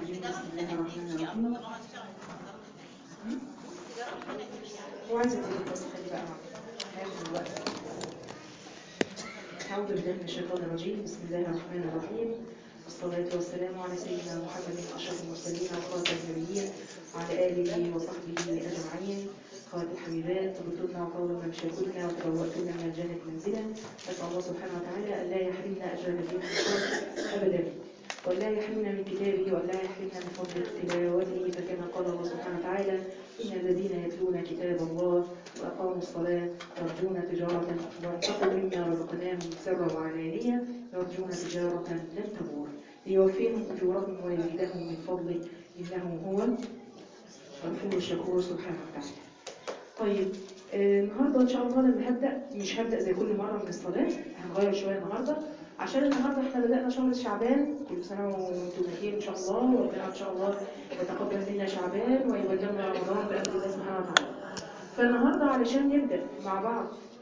الرجيم بسم الله الرحمن الرحيم هو عايز يقول بس خلي بقى هاخد الوقت أعوذ بالله من الشيطان الرجيم بسم الله الرحمن الرحيم والصلاة والسلام على سيدنا محمد أشرف المرسلين وخاتم النبيين وعلى آله وصحبه أجمعين قال الحبيبات طبتن وقول ممشاكن وتبوأتن من الجنة منزلا نسأل الله سبحانه وتعالى أن لا يحرمنا أجر الذين أبدا وأن لا يحرمنا من كتابه وأن لا يحرمنا من فضل تلاوته فكما قال الله سبحانه وتعالى إن الذين يتلون كتاب الله وأقاموا الصلاة يرجون تجارة وأنفقوا مما رزقناهم سرا وعلانية يرجون تجارة لن تبور ليوفيهم أجورهم ويزيدهم من فضله إنه هو الغفور الشكور سبحانه وتعالى طيب آه، النهارده ان شاء الله لما هبدا مش هبدا زي كل مره من الصلاه هنغير شويه النهارده عشان النهارده احنا بدانا شهر شعبان كل سنه وانتم بخير ان شاء الله وربنا ان شاء الله يتقبل منا شعبان ويبلغنا رمضان بامر الله سبحانه وتعالى فالنهارده علشان نبدا مع بعض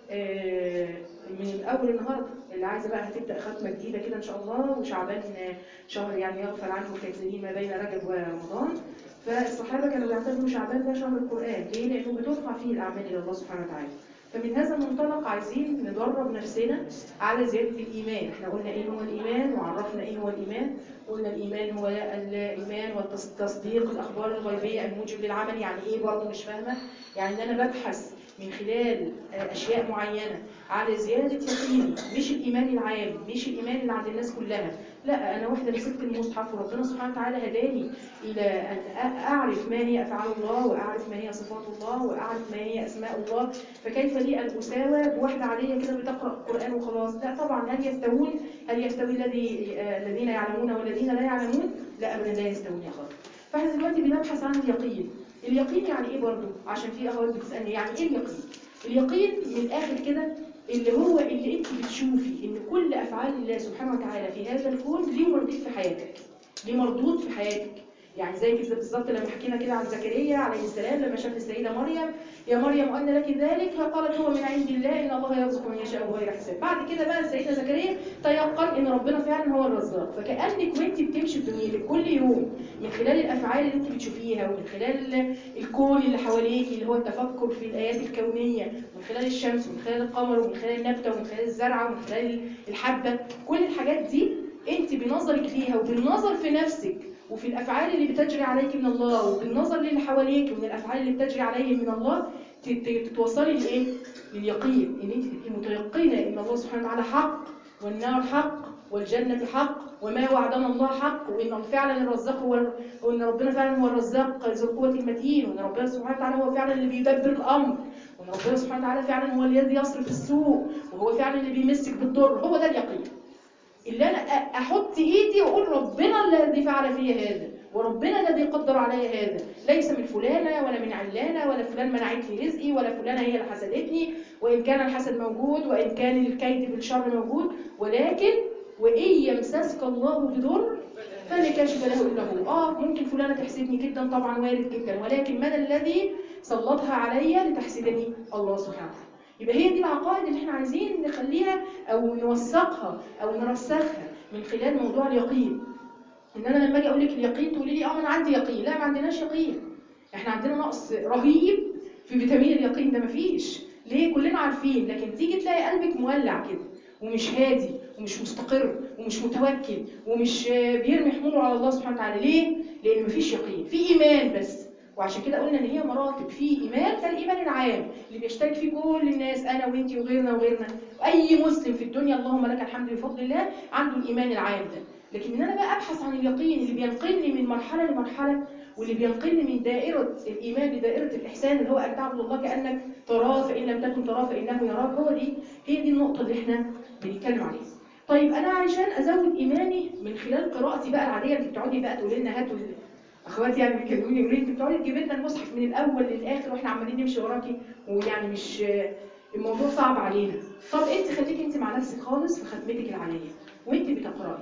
آه، من اول النهارده اللي عايزه بقى هتبدا ختمه جديده كده ان شاء الله وشعبان آه، شهر يعني يغفر عنه الكافرين ما بين رجب ورمضان فالصحابة كانوا بيعتبروا شعبان ده شهر القرآن ليه؟ لأنه بترفع فيه الأعمال إلى الله سبحانه وتعالى فمن هذا المنطلق عايزين ندرب نفسنا على زيادة الإيمان احنا قلنا إيه هو الإيمان وعرفنا إيه هو الإيمان قلنا الإيمان هو الإيمان والتصديق الأخبار الغيبية الموجب للعمل يعني إيه برضه مش فاهمة يعني إن أنا ببحث من خلال آه، أشياء معينة على زيادة يقيني مش الإيمان العام مش الإيمان اللي عند الناس كلها لا أنا واحدة مسكت المصحف وربنا سبحانه وتعالى هداني إلى أن أ- أعرف ما هي أفعال الله وأعرف ما هي صفات الله وأعرف ما هي أسماء الله فكيف لي أن أساوى بواحدة عادية كده بتقرأ القرآن وخلاص لا طبعا هل يستوون هل يستوي الذي آه، الذين يعلمون والذين لا يعلمون لا أبدا لا يستوون يا خالد فاحنا دلوقتي بنبحث عن اليقين اليقين يعني ايه برضه عشان في اخوات بتسالني يعني ايه اليقين اليقين من الاخر كده اللي هو اللي انت بتشوفي ان كل افعال الله سبحانه وتعالى في هذا الكون ليه مردود في حياتك ليه مردود في حياتك يعني زي كده بالظبط لما حكينا كده عن زكريا عليه السلام لما شاف السيده مريم يا مريم ان لك ذلك فقالت هو من عند الله ان الله يرزق من يشاء بغير حساب بعد كده بقى سيدنا زكريا تيقن ان ربنا فعلا هو الرزاق فكانك وانت بتمشي في دنيتك كل يوم من خلال الافعال اللي انت بتشوفيها ومن خلال الكون اللي حواليك اللي هو التفكر في الايات الكونيه من خلال الشمس ومن خلال القمر ومن خلال النبته ومن خلال الزرعه ومن خلال الحبه كل الحاجات دي انت بنظرك ليها وبالنظر في نفسك وفي الافعال اللي بتجري عليك من الله وبالنظر للي حواليك ومن الافعال اللي بتجري عليهم من الله ت- ت- تتوصلي لايه لليقين ان انت تبقي متيقنه ان الله سبحانه وتعالى حق والنار حق والجنة حق وما وعدنا الله حق وإن فعلا الرزاق هو وإن ربنا فعلا هو الرزاق ذو القوة المتين وإن ربنا سبحانه وتعالى هو فعلا اللي بيدبر الأمر وإن ربنا سبحانه وتعالى فعلا هو الذي يصرف السوء وهو فعلا اللي بيمسك بالضر هو ده اليقين اللي انا أ- احط ايدي واقول ربنا الذي فعل فيا هذا وربنا الذي قدر علي هذا ليس من فلانه ولا من علانه ولا فلان منعت لي رزقي ولا فلانه هي اللي حسدتني وان كان الحسد موجود وان كان الكيد بالشر موجود ولكن وان يمسسك الله بضر فلا كاشف له الا هو اه ممكن فلانه تحسدني جدا طبعا وارد جدا ولكن من الذي سلطها علي لتحسدني الله سبحانه وتعالى يبقى هي دي العقائد اللي احنا عايزين نخليها او نوثقها او نرسخها من خلال موضوع اليقين ان انا لما اجي اقول لك اليقين تقولي لي اه انا عندي يقين لا ما عندناش يقين احنا عندنا نقص رهيب في فيتامين اليقين ده مفيش ليه كلنا عارفين لكن تيجي تلاقي قلبك مولع كده ومش هادي ومش مستقر ومش متوكل ومش آه، بيرمي حموله على الله سبحانه وتعالى ليه لان مفيش يقين في ايمان بس وعشان كده قلنا ان هي مراتب في ايمان فالايمان العام اللي بيشترك فيه كل الناس انا وانتي وغيرنا وغيرنا اي مسلم في الدنيا اللهم لك الحمد بفضل الله عنده الايمان العام ده لكن ان انا بقى ابحث عن اليقين اللي بينقلني من مرحله لمرحله واللي بينقلني من دائره الايمان لدائره الاحسان اللي هو ان تعبد الله كانك تراه فان لم تكن تراه فانه يراك هو دي هي دي النقطه اللي احنا بنتكلم عليها طيب انا علشان ازود ايماني من خلال قراءتي بقى العاديه انت بتقعدي بقى تقولي لنا هاتوا ال- اخواتي يعني بيكلموني يقولوا لي انت بتقعدي تجيبي لنا المصحف من الاول للاخر واحنا عمالين نمشي وراكي ويعني مش الموضوع صعب علينا طب انت خليكي انت مع نفسك خالص في ختمتك العاديه وانت بتقراي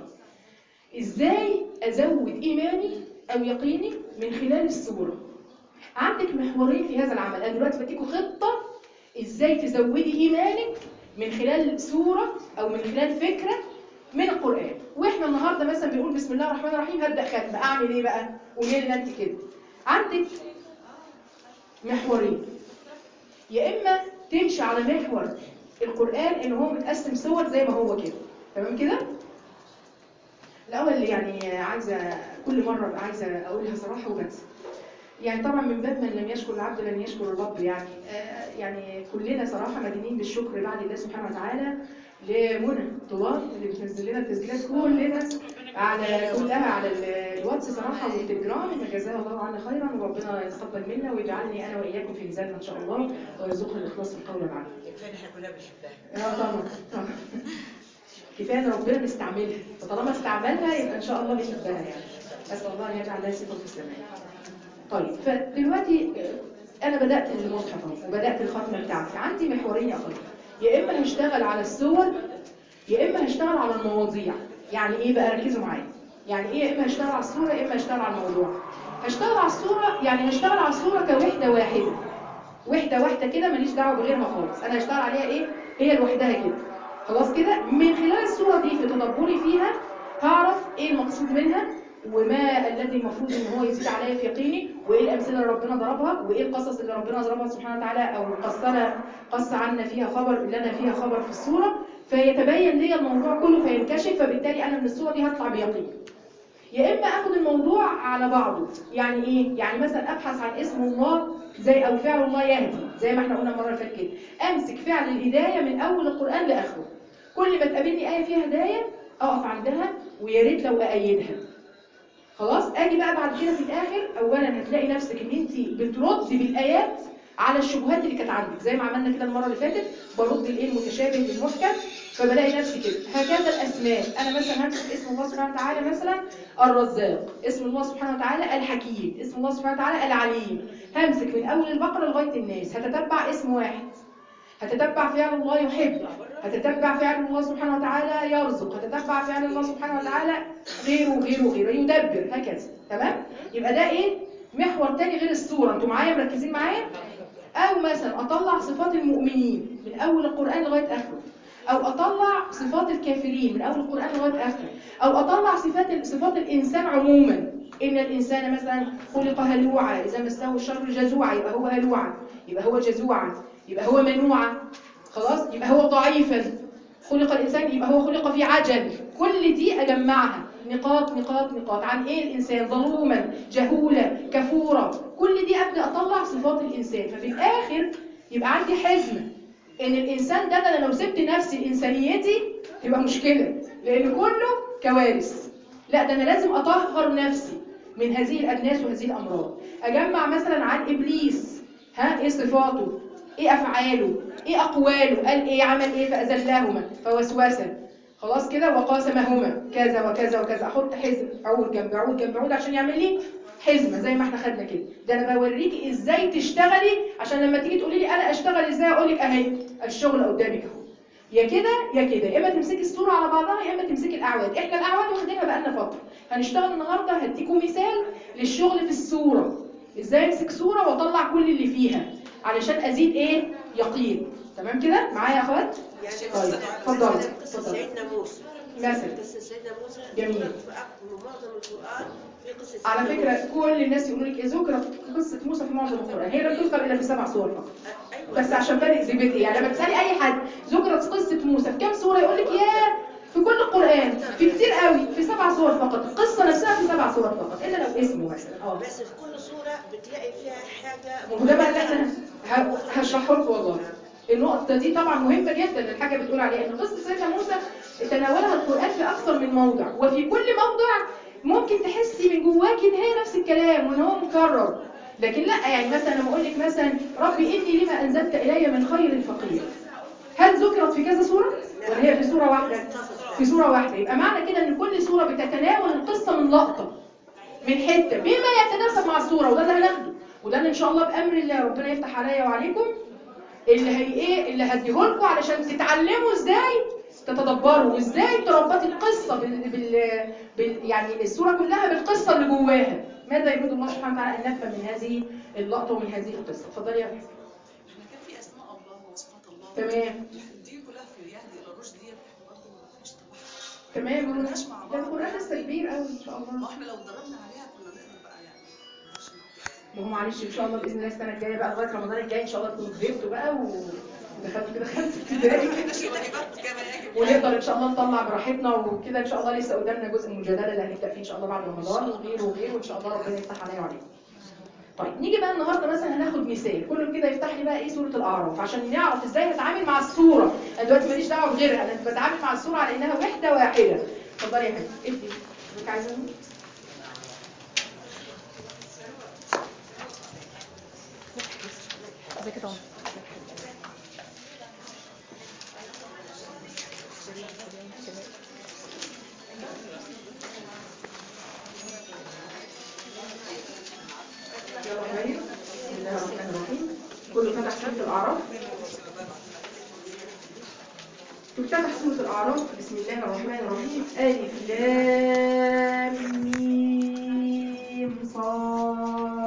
ازاي ازود ايماني او يقيني من خلال السوره عندك محورين في هذا العمل انا دلوقتي بديكوا خطه ازاي تزودي ايمانك من خلال سوره او من خلال فكره من القران واحنا النهارده مثلا بنقول بسم الله الرحمن الرحيم هبدا ختمه اعمل ايه بقى قولي لنا انت كده عندك محورين يا اما تمشي على محور القران ان هو متقسم سور زي ما هو كده تمام كده الاول يعني عايزه كل مره ابقى عايزه اقولها صراحه وبس يعني طبعا من باب من لم يشكر العبد لن يشكر الرب يعني آه يعني كلنا صراحه مدينين بالشكر بعد الله سبحانه وتعالى لمنى طلال اللي بتنزل لنا التسجيلات كلنا على كلها على ال- الواتس صراحه والتليجرام جزاها الله عنا خيرا وربنا يتقبل منا ويجعلني انا واياكم في ميزانها ان شاء الله ويرزقنا الاخلاص في القول والعمل. كفايه احنا كلنا بنحبها اه طبعا طبعا كفايه ان ربنا مستعملها فطالما استعملها يبقى ان شاء الله بيحبها يعني اسال الله ان يجعل لها صفه في السماء طيب فدلوقتي آه، انا بدات المصحف اهو وبدات الختمه بتاعتي عندي محورين يا اخويا يا اما هشتغل على الصور يا اما هشتغل على المواضيع يعني ايه بقى ركزوا معايا يعني ايه يا اما هشتغل على الصوره يا اما هشتغل على الموضوع هشتغل على الصوره يعني هشتغل على الصوره كوحده واحده وحده واحده كده ماليش دعوه بغيرها خالص انا هشتغل عليها ايه هي لوحدها كده خلاص كده من خلال الصوره دي في تدبري فيها هعرف ايه المقصود منها وما الذي المفروض ان هو يزيد عليا في يقيني وايه الامثله اللي ربنا ضربها وايه القصص اللي ربنا ضربها سبحانه وتعالى او قصنا قص عنا فيها خبر لنا فيها خبر في الصوره فيتبين لي الموضوع كله فينكشف فبالتالي انا من الصوره دي هطلع بيقين يا اما اخد الموضوع على بعضه يعني ايه يعني مثلا ابحث عن اسم الله زي او فعل الله يهدي زي ما احنا قلنا المره اللي فاتت كده امسك فعل الهدايه من اول القران لاخره كل ما تقابلني ايه فيها هدايه اقف عندها ويا ريت لو اايدها خلاص اجي بقى بعد كده في الاخر اولا هتلاقي نفسك ان انت بتردي بالايات على الشبهات اللي كانت عندك زي ما عملنا كده المره اللي فاتت برد الايه المتشابه للمحكم فبلاقي نفسي كده هكذا الاسماء انا مثلا همسك اسم الله سبحانه وتعالى مثلا الرزاق اسم الله سبحانه وتعالى الحكيم اسم الله سبحانه وتعالى العليم همسك من اول البقره لغايه الناس هتتبع اسم واحد هتتبع فعل الله يحب هتتبع فعل الله سبحانه وتعالى يرزق هتتبع فعل الله سبحانه وتعالى غيره غيره غيره يدبر هكذا تمام يبقى ده ايه محور تاني غير الصوره انتوا معايا مركزين معايا او مثلا اطلع صفات المؤمنين من اول القران لغايه اخره او اطلع صفات الكافرين من اول القران لغايه اخره او اطلع صفات صفات الانسان عموما ان الانسان مثلا خلق هلوعا اذا مسه الشر جزوعا يبقى هو هلوعا يبقى هو جزوعا يبقى هو منوعا خلاص يبقى هو ضعيفا خلق الانسان يبقى هو خلق في عجل كل دي اجمعها نقاط نقاط نقاط عن ايه الانسان ظلوما جهولا كفورا كل دي ابدا اطلع صفات الانسان ففي الاخر يبقى عندي حزمه ان الانسان ده, ده انا لو سبت نفسي لانسانيتي يبقى مشكله لان كله كوارث لا ده انا لازم اطهر نفسي من هذه الادناس وهذه الامراض اجمع مثلا عن ابليس ها ايه صفاته ايه افعاله ايه اقواله قال ايه عمل ايه فازلهما فوسوسا خلاص كده وقاسمهما كذا وكذا وكذا احط حزم عود جنب عود جنب عود عشان يعمل لي حزمه زي ما احنا خدنا كده ده انا بوريكي ازاي تشتغلي عشان لما تيجي تقولي لي انا اشتغل ازاي اقول لك اهي الشغل قدامك اهو يا كده يا كده يا اما تمسكي الصوره على بعضها يا اما تمسكي الاعواد احنا الاعواد واخدينها بقالنا فتره هنشتغل النهارده هديكم مثال للشغل في الصوره ازاي امسك صوره واطلع كل اللي فيها علشان ازيد ايه يقين تمام كده معايا يا اخوات يعني طيب اتفضلي مثلا قصه اتفضلي سيدنا موسى مثلا قصه سيدنا موسى جميل. في أك- معظم القران في قصه على سيدنا فكره كل الناس يقولوا لك إيه ذكرت قصه موسى في معظم القران هي لم تذكر الا في سبع سور فقط موسى. أيوة. بس عشان بادئ ذمتي يعني لما تسالي اي حد ذكرت قصه موسى في كام سوره يقول لك يا في كل القران في كتير قوي في سبع سور فقط القصه نفسها في سبع سور فقط الا لو اسمه مثلا اه بس في كل صوره بتلاقي فيها حاجه ما هو ده بقى اللي احنا ه- هشرحه لكم والله النقطة دي طبعا مهمة جدا الحاجة بتقول عليها ان قصة سيدنا موسى تناولها القرآن في أكثر من موضع وفي كل موضع ممكن تحسي من جواكي ان هي نفس الكلام وان هو مكرر لكن لا يعني مثلا لما اقول لك مثلا ربي اني لما انزلت الي من خير فقير هل ذكرت في كذا سورة ولا هي في سورة واحدة في سورة واحدة يبقى معنى كده ان كل سورة بتتناول القصة من لقطة من حته بما يتناسب مع الصوره وده اللي هناخده وده اللي ان شاء الله بامر الله ربنا يفتح عليا وعليكم اللي هي ايه اللي هديهولكم علشان تتعلموا ازاي تتدبروا وازاي تربطي القصه بال... بال... بال... يعني الصوره كلها بالقصه اللي جواها ماذا يريد الله سبحانه وتعالى ان نفهم من هذه اللقطه ومن هذه القصه اتفضلي يا أخي. احنا كان في اسماء الله وصفات الله تمام دي كلها في يهدي الى الرشد دي برضه مش طبعا تمام ما عملناش مع ده بعض القرآن لسه كبير قوي ان شاء ما الله احنا لو اتدربنا عليها كنا نقدر بقى يعني نخش ما هو معلش ان شاء الله باذن الله السنه الجايه بقى لغايه رمضان الجاي ان شاء الله تكونوا كبرتوا بقى ودخلتوا كده خمسه ابتدائي مش الواجبات كما يجب ونقدر ان شاء الله نطلع براحتنا وكده ان شاء الله لسه قدامنا جزء من المجادله اللي هنبدا فيه ان شاء الله بعد رمضان وغيره وغيره وان شاء الله ربنا يفتح عليا وعليكم. طيب نيجي بقى النهارده مثلا هناخد مثال كله كده يفتح لي بقى ايه سوره الاعراف عشان نعرف ازاي هتعامل مع السوره انا دلوقتي ماليش دعوه بغيرها انا بتعامل مع السوره على انها وحده واحده اتفضلي يا حبيبتي ادي حضرتك عايزه مني؟ ازيك يا طنط يلا يا حبايبي بسم الله الرحمن الرحيم كله فتح سورة الأعراف تفتح سورة الأعراف بسم الله الرحمن الرحيم ألف لام ميم صاد